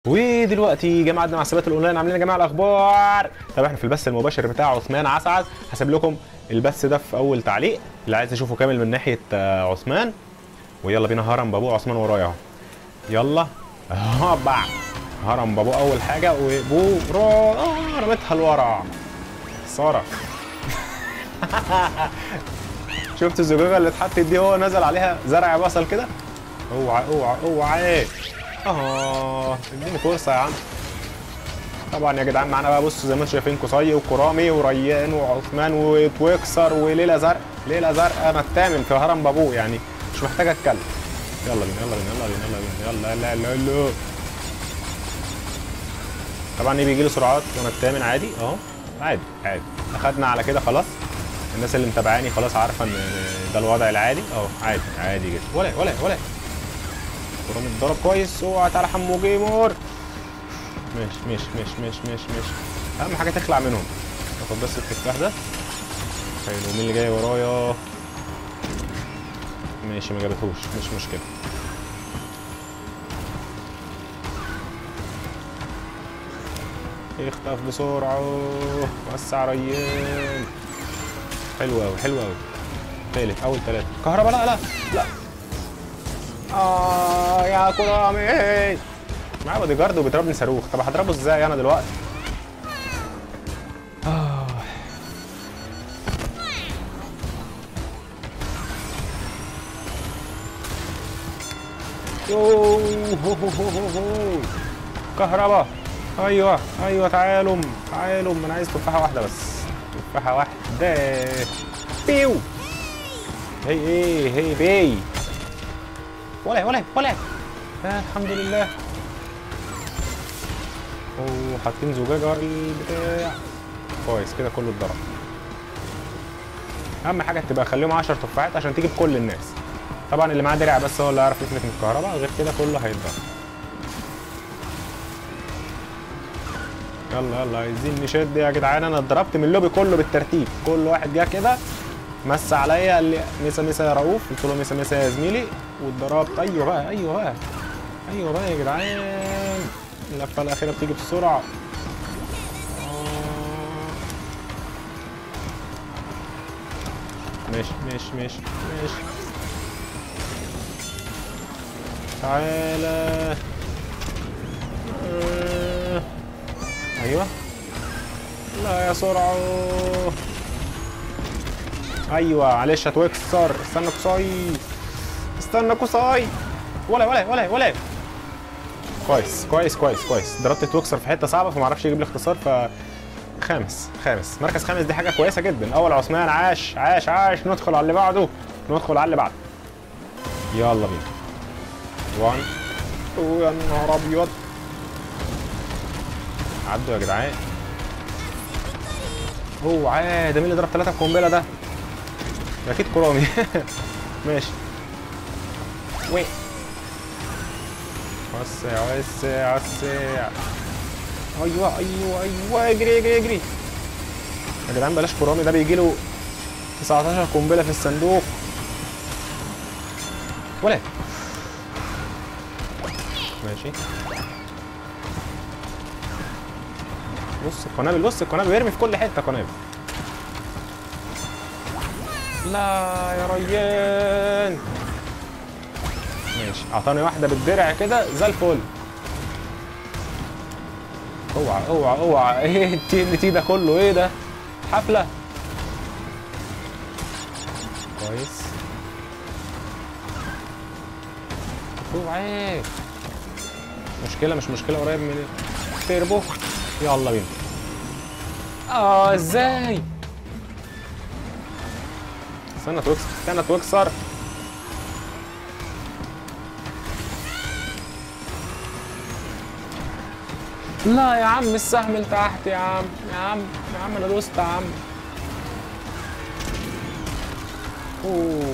ودلوقتي جماعه مع الثبات الاونلاين عاملين يا جماعه الاخبار طب احنا في البث المباشر بتاع عثمان عسعد هسيب لكم البث ده في اول تعليق اللي عايز يشوفه كامل من ناحيه آه، عثمان ويلا بينا هرم بابو عثمان ورايا اهو يلا هوبا هرم بابو اول حاجه وبو را آه، رميتها لورا ساره شفت الزجاجه اللي اتحطت دي هو نزل عليها زرع بصل كده اوعى اوعى اوعى اه اديني فرصه يا عم طبعا يا جدعان معانا بقى بصوا زي ما انتم شايفين قصي وكرامي وريان وعثمان وتويكسر وليله زرق ليله زرقاء انا الثامن في هرم بابو يعني مش محتاج اتكلم يلا بينا يلا بينا يلا بينا يلا بينا يلا يلا يلا يلا طبعا ايه بيجي لي سرعات وانا الثامن عادي اه عادي عادي اخدنا على كده خلاص الناس اللي متابعاني خلاص عارفه ان ده الوضع العادي اه عادي عادي جدا ولا ولا ولا كرة متضرب كويس اوعى تعالى حمو جيمر ماشي ماشي ماشي ماشي ماشي ماشي اهم حاجه تخلع منهم ناخد بس التفاح ده حلو مين اللي جاي ورايا ماشي ما جابتهوش مش مشكله اختف بسرعه وسع ريان حلو قوي حلو قوي تالت اول تلاته كهرباء لا لا لا اه يا كرامي معاه بودي جارد وبيضربني صاروخ طب هضربه ازاي انا دلوقتي آه. أوه، هو هو هو هو هو. كهرباء ايوه ايوه تعالوا تعالوا انا عايز تفاحه واحده بس تفاحه واحده بيو هي ايه هي بي ولا ولا ولا آه الحمد لله اوه حاطين زجاجه ورا البتاع كويس كده كله اتضرب اهم حاجه تبقى خليهم 10 تفاحات عشان تيجي بكل الناس طبعا اللي معاه درع بس هو اللي هيعرف يفلت من الكهرباء غير كده كله هيتضرب يلا يلا عايزين نشد يا جدعان انا اتضربت من اللوبي كله بالترتيب كل واحد جه كده مس عليا قال لي ميسا ميسا يا رؤوف قلت له ميسا ميسا يا زميلي واتضربت ايوه بقى ايوه بقى ايوه بقى يا جدعان اللفه الاخيره بتيجي بسرعه آه. ماشي ماشي ماشي ماشي تعالى آه. ايوه لا يا سرعه ايوه معلش هتوكسر استنى كوساي استنى كوساي ولا ولا ولا ولا كويس كويس كويس كويس ضربت توكسر في حته صعبه فما عرفش يجيب لي اختصار ف خامس خامس مركز خامس دي حاجه كويسه جدا اول عثمان عاش عاش عاش ندخل على اللي بعده ندخل على اللي بعده يلا بينا 1 يا نهار ابيض عدوا يا جدعان اوعى ده مين اللي ضرب ثلاثه بقنبله ده اكيد كرامي ماشي وين وسع وسع وسع ايوه ايوه ايوه اجري اجري اجري يا جدعان بلاش كرامي ده بيجي له 19 قنبله في الصندوق ولا ماشي بص القنابل بص القنابل بيرمي في كل حته قنابل لا يا ريان ماشي اعطاني واحده بالدرع كده زي الفل اوعى اوعى اوعى ايه التي ان تي ده كله ايه ده حفله كويس اوعى مشكله مش مشكله قريب من التيربو يلا بينا اه ازاي استنى توكسر استنى توكسر لا يا عم السهم لتحت يا عم يا عم يا عم انا دوست يا عم اوه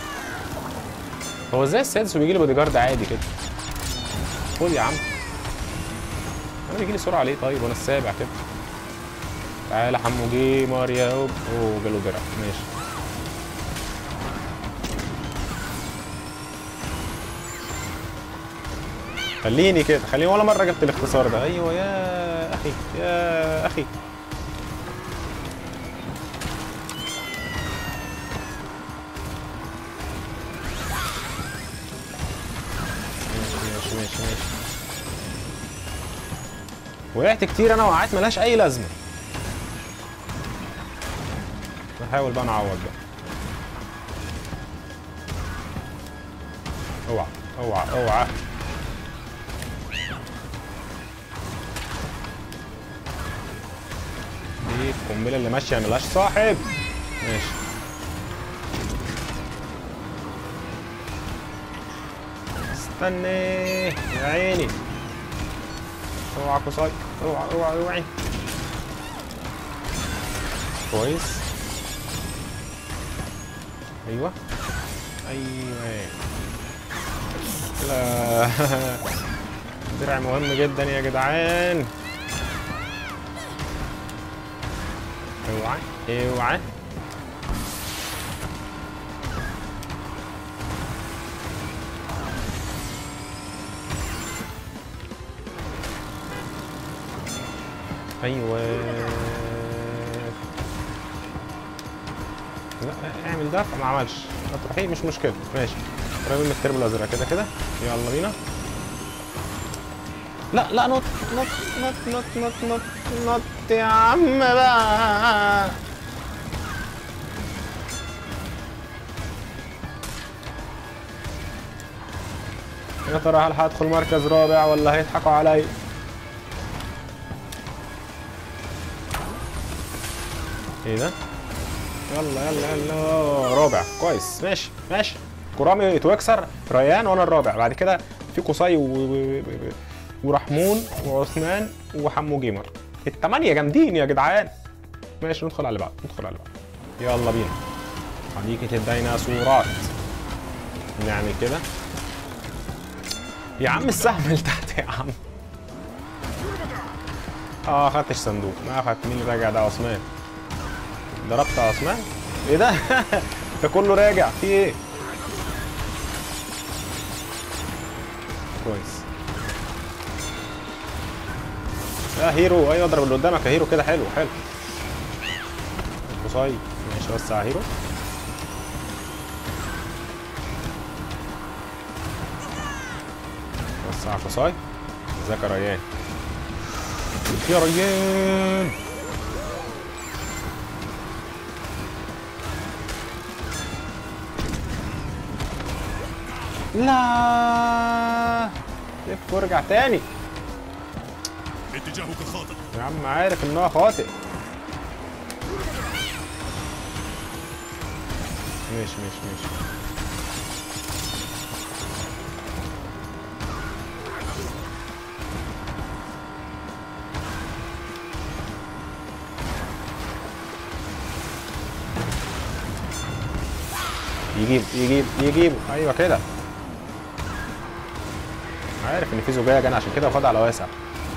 هو ازاي السادس وبيجي لي بودي جارد عادي كده خد يا عم انا بيجي لي سرعه ليه طيب وانا السابع كده تعالى حمو جيمر يا اوه جاله درع ماشي خليني كده خليني ولا مره جبت الاختصار ده ايوه يا اخي يا اخي ماشي ماشي ماشي ماشي وقعت كتير انا وقعات ملهاش اي لازمه نحاول بقى نعوض بقى اوعى اوعى اوعى دي القنبله اللي ماشيه ملهاش صاحب ماشي استنى يا عيني اوعى قصاي اوعى اوعى اوعي كويس ايوه ايوه لا درع مهم جدا يا جدعان اوعى اوعى ايوه لا اعمل ده ما عملش هتروحي مش مشكله ماشي قريبين من التربو الازرق كده كده يلا بينا لا لا نط نط نط نط نط نط نط يا عم بقى يا ترى هل هدخل مركز رابع ولا هيضحكوا علي ايه ده يلا يلا يلا رابع كويس ماشي ماشي كرامي توكسر ريان وانا الرابع بعد كده في قصي و... و... و... ورحمون وعثمان وحمو جيمر الثمانية جامدين يا جدعان ماشي ندخل على اللي بعد ندخل على اللي بعد يلا بينا حديقة الديناصورات نعمل كده يا عم السهم اللي تحت يا عم اه خدتش صندوق ما اخدت مين اللي راجع ده عثمان ضربت عثمان ايه ده ده كله راجع في ايه كويس يا هيرو ايوه اضرب اللي قدامك يا هيرو كده حلو حلو قصي ماشي وسع هيرو وسع قصي ازيك يا ريان يا ريان لا لف وارجع تاني اتجاهك خاطئ يا عم عارف ان هو خاطئ ماشي ماشي ماشي يجيب يجيب يجيب ايوه كده عارف ان في زجاج انا عشان كده واخدها على واسع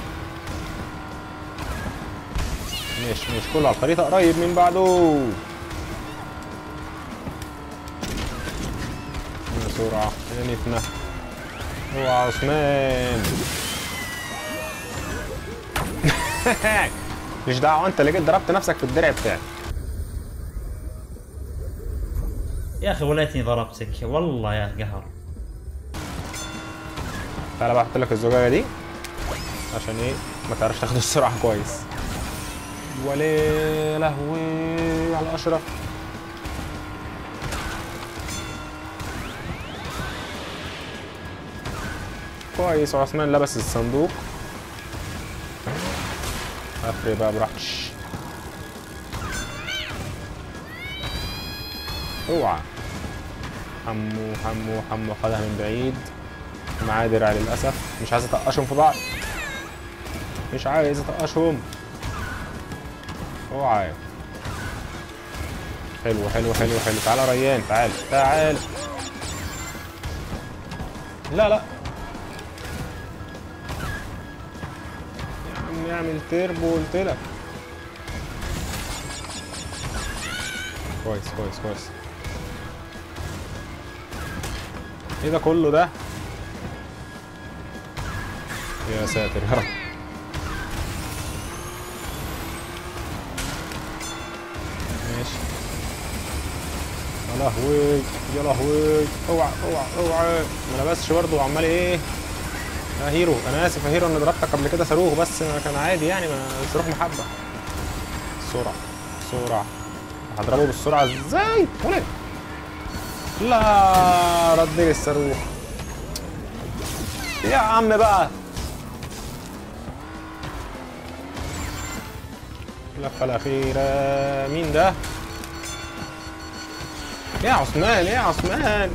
ماشي ماشي كله على الخريطة قريب من بعده بسرعة يا نتنا اوعى عثمان مش دعوة انت اللي جيت ضربت نفسك في الدرع بتاعي يا اخي وليتني ضربتك والله يا قهر تعالى بقى احط لك الزجاجة دي عشان ايه ما تعرفش تاخد السرعة كويس وليه لهوي على اشرف كويس عثمان لبس الصندوق افرق بقى براحتش اوعى حمو حمو حمو خدها من بعيد معاه درع للاسف مش عايز اطقشهم في بعض مش عايز اطقشهم اوعى حلو حلو حلو حلو تعالى ريان تعال تعال لا لا يا عم اعمل تيربو قلت لك كويس كويس كويس ايه ده كله ده يا ساتر يا رب ماشي يا لهوي يا لهوي اوعى اوعى اوعى ما لبسش برضه وعمال ايه يا هيرو انا اسف يا هيرو اني ضربتك قبل كده صاروخ بس كان عادي يعني ما صاروخ محبه سرعه سرعه هضربه بالسرعه ازاي ولد لا رد لي الصاروخ يا عم بقى اللفه الاخيره مين ده يا عثمان يا عثمان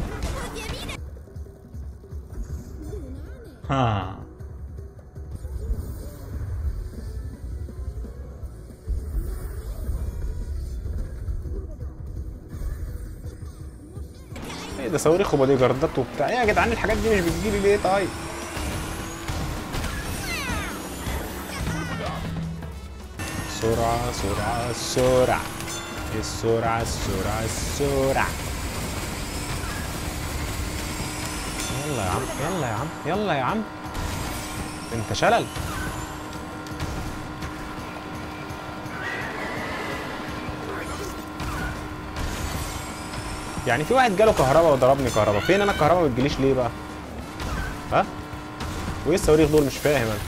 ها ايه ده صواريخ وبودي جاردات وبتاع ايه يا جدعان الحاجات دي مش بتجيلي ليه طيب سرعة سرعة سرعة السرعة السرعة السرعة يلا يا عم يلا يا عم يلا يا عم انت شلل يعني في واحد جاله كهرباء وضربني كهرباء فين انا الكهرباء ما بتجيليش ليه بقى ها وايه الصواريخ دول مش فاهم انا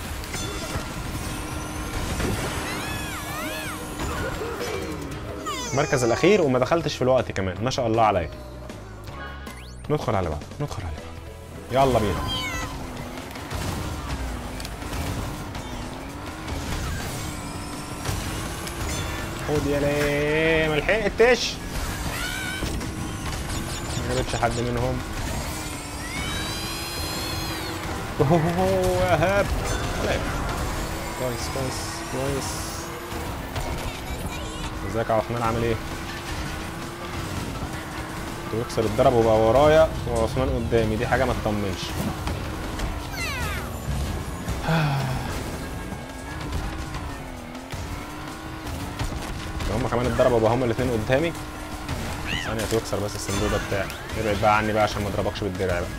المركز الاخير وما دخلتش في الوقت كمان ما شاء الله عليا ندخل على بعض ندخل على بعض يلا بينا خد يا ليه ما لحقتش ما جابتش حد منهم اوه يا هاب ولا كويس كويس كويس ازيك يا عثمان عامل ايه؟ كنت بكسر الضرب وبقى ورايا وعثمان قدامي دي حاجه ما تطمنش هم كمان اتضربوا بقى هما الاثنين قدامي ثانية تكسر بس الصندوق ده بتاعي ابعد بقى عني بقى عشان ما اضربكش بالدرع بقى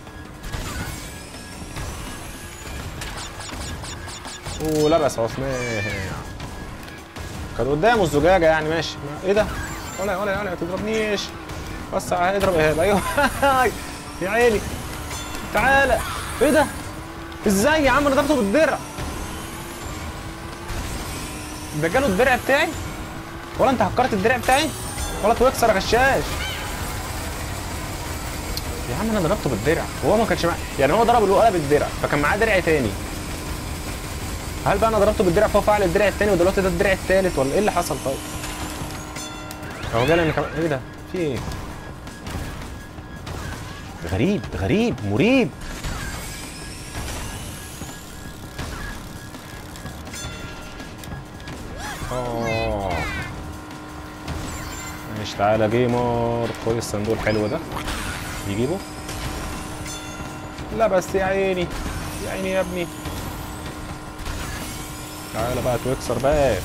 اوه لبس عثمان كان قدامه الزجاجة يعني ماشي ما- ايه ده؟ ولا ولا ولا ما تضربنيش وسع اضرب ايهاب ايوه يا عيني تعالى ايه ده؟ ازاي يا عم انا ضربته بالدرع ده جاله الدرع بتاعي ولا انت هكرت الدرع بتاعي ولا توكسر يا غشاش يا عم انا ضربته بالدرع وهو ما كانش معاه يعني هو ضرب الوقلة بالدرع فكان معاه درع تاني هل بقى انا ضربته بالدرع فهو فعل الدرع التاني ودلوقتي ده الدرع التالت ولا ايه اللي حصل طيب؟ هو جالي انا كمان ايه ده؟ في ايه؟ ده غريب ده غريب مريب اه ماشي تعالى جيمر خد الصندوق الحلو ده يجيبه لا بس يا عيني يا عيني يا ابني تعالى بقى توكسر بقى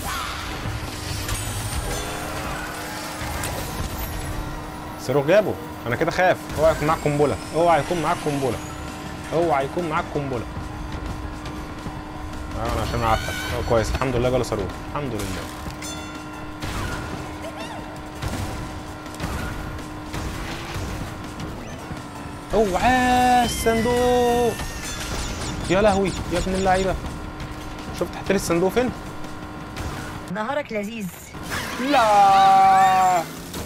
صاروخ جابه انا كده خاف اوعى يكون معاك قنبله اوعى يكون معاك قنبله اوعى يكون معاك قنبله اه انا عشان عارفك اه كويس الحمد لله جاله صاروخ الحمد لله اوعى الصندوق يا لهوي يا ابن اللعيبه شفت حتى لي الصندوق فين؟ نهارك لذيذ لا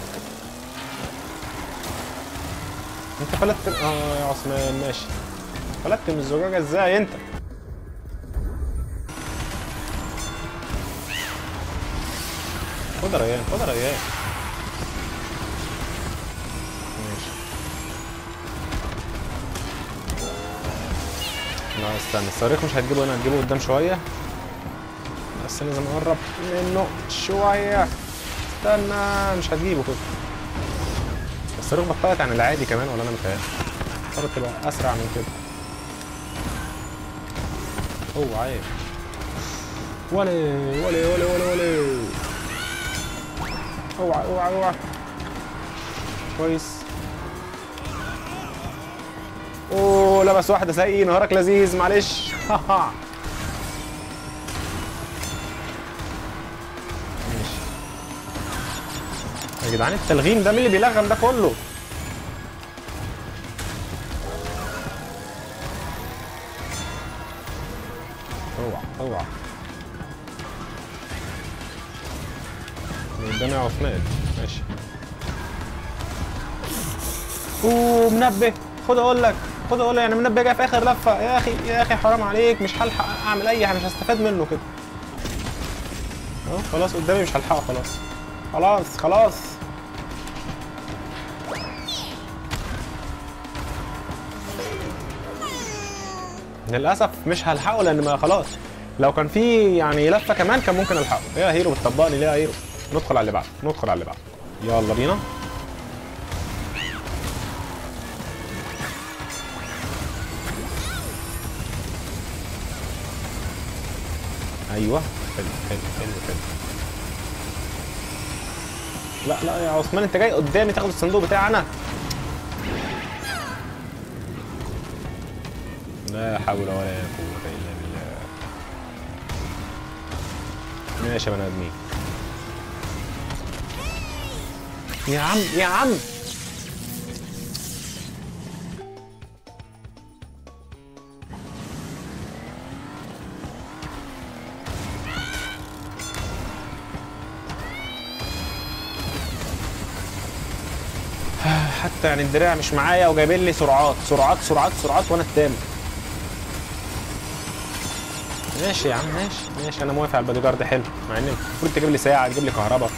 انت فلتت اه يا عثمان ماشي فلتت من الزجاجه ازاي انت خد يا ريان خد يا ريان ماشي لا استنى الصاروخ مش هتجيبه هنا هتجيبه قدام شويه بس لازم اقرب منه شويه استنى مش هتجيبه كده الصاروخ بطلت عن العادي كمان ولا انا متهيألي صارت تبقى اسرع من كده هو عيب ولا ولا ولا ولا ولا اوعى اوعى اوعى كويس اوه لبس واحده سيء نهارك لذيذ معلش ماشي يا جدعان التلغيم ده مين اللي بيلغم ده كله اوعى اوعى اللي قدامي يا عثمان ماشي اوه منبه خد اقول لك خد اقول لك يعني منبه جاي في اخر لفه يا اخي يا اخي حرام عليك مش هلحق اعمل اي حاجه مش هستفاد منه كده اهو خلاص قدامي مش هلحقه خلاص خلاص خلاص للاسف مش هلحقه لان ما خلاص لو كان في يعني لفه كمان كان ممكن الحقه يا هيرو بتطبقني ليه يا هيرو ندخل على اللي بعده ندخل على اللي بعده يلا بينا ايوه حلو حلو حلو حلو لا لا يا عثمان انت جاي قدامي تاخد الصندوق بتاعنا لا حول ولا قوة الا بالله ماشي يا بني ادمين يا عم يا عم حتى يعني الدراع مش معايا وجايبين لي سرعات سرعات سرعات سرعات وانا التامن ماشي يا عم ماشي ماشي انا موافق على البادي جارد حلو مع ان المفروض تجيب لي ساعه تجيب لي كهرباء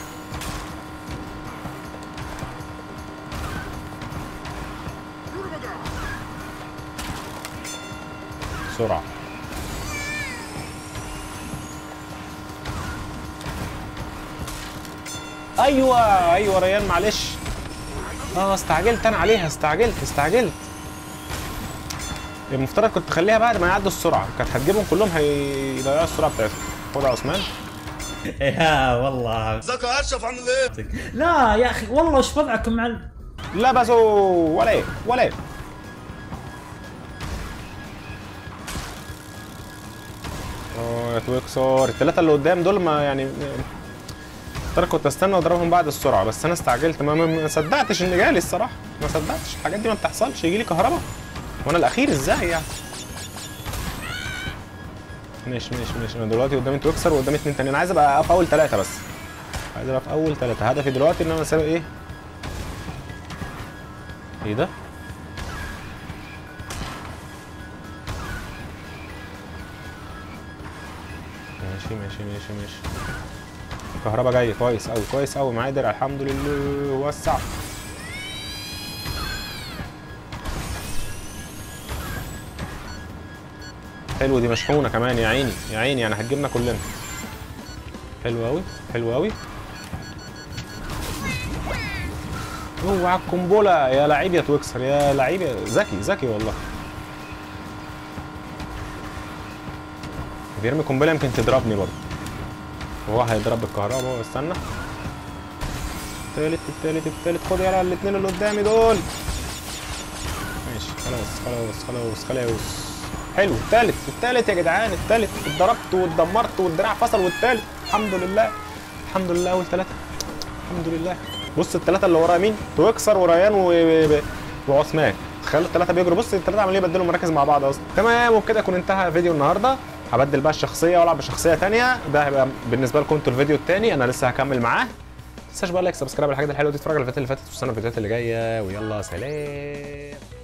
سرعه ايوه ايوه ريان معلش اه استعجلت انا عليها استعجلت استعجلت المفترض كنت تخليها بعد ما يعدوا السرعه كانت هتجيبهم كلهم هيضيعوا السرعه بتاعتهم خد يا عثمان يا والله ازيك يا اشرف عامل ايه؟ لا يا اخي والله وش وضعكم مع ال... لبسوا ولا ايه ولا ايه اه يا تويكسور الثلاثه اللي قدام دول ما يعني ترى كنت استنى اضربهم بعد السرعه بس انا استعجلت ما, ما ما صدقتش ان جالي الصراحه ما صدقتش الحاجات دي ما بتحصلش يجي لي كهرباء وانا الاخير ازاي يعني ماشي ماشي ماشي انا دلوقتي قدامي تويكسر وقدامي اتنين تانيين انا عايز ابقى في اول ثلاثه بس عايز ابقى في اول ثلاثه هدفي دلوقتي ان انا اسابق ايه ايه ده ماشي ماشي ماشي ماشي الكهرباء جايه كويس قوي كويس قوي معايا درع الحمد لله وسع حلو دي مشحونه كمان يا عيني يا عيني يعني هتجيبنا كلنا حلو قوي حلو قوي اوعى القنبله يا لعيب يا تويكسر يا لعيب يا ذكي ذكي والله بيرمي قنبله يمكن تضربني برضه وهو هيضرب بالكهرباء استنى التالت التالت التالت خد يلا الاثنين اللي قدامي دول ماشي خلاص خلاص خلاص خلاص حلو التالت التالت يا جدعان التالت اتضربت واتدمرت والدراع فصل والتالت الحمد لله الحمد لله اول ثلاثه الحمد لله بص الثلاثه اللي ورايا مين تويكسر وريان و... وعثمان تخيلوا الثلاثه بيجروا بص الثلاثه عمالين يبدلوا مراكز مع بعض اصلا تمام وبكده يكون انتهى فيديو النهارده هبدل بقى الشخصيه والعب بشخصيه تانية ده هيبقى بالنسبه لكم انتوا الفيديو التاني انا لسه هكمل معاه ما تنساش بقى لايك سبسكرايب الحاجات الحلوه دي اتفرج على الفيديوهات اللي فاتت واستنى الفيديوهات اللي جايه ويلا سلام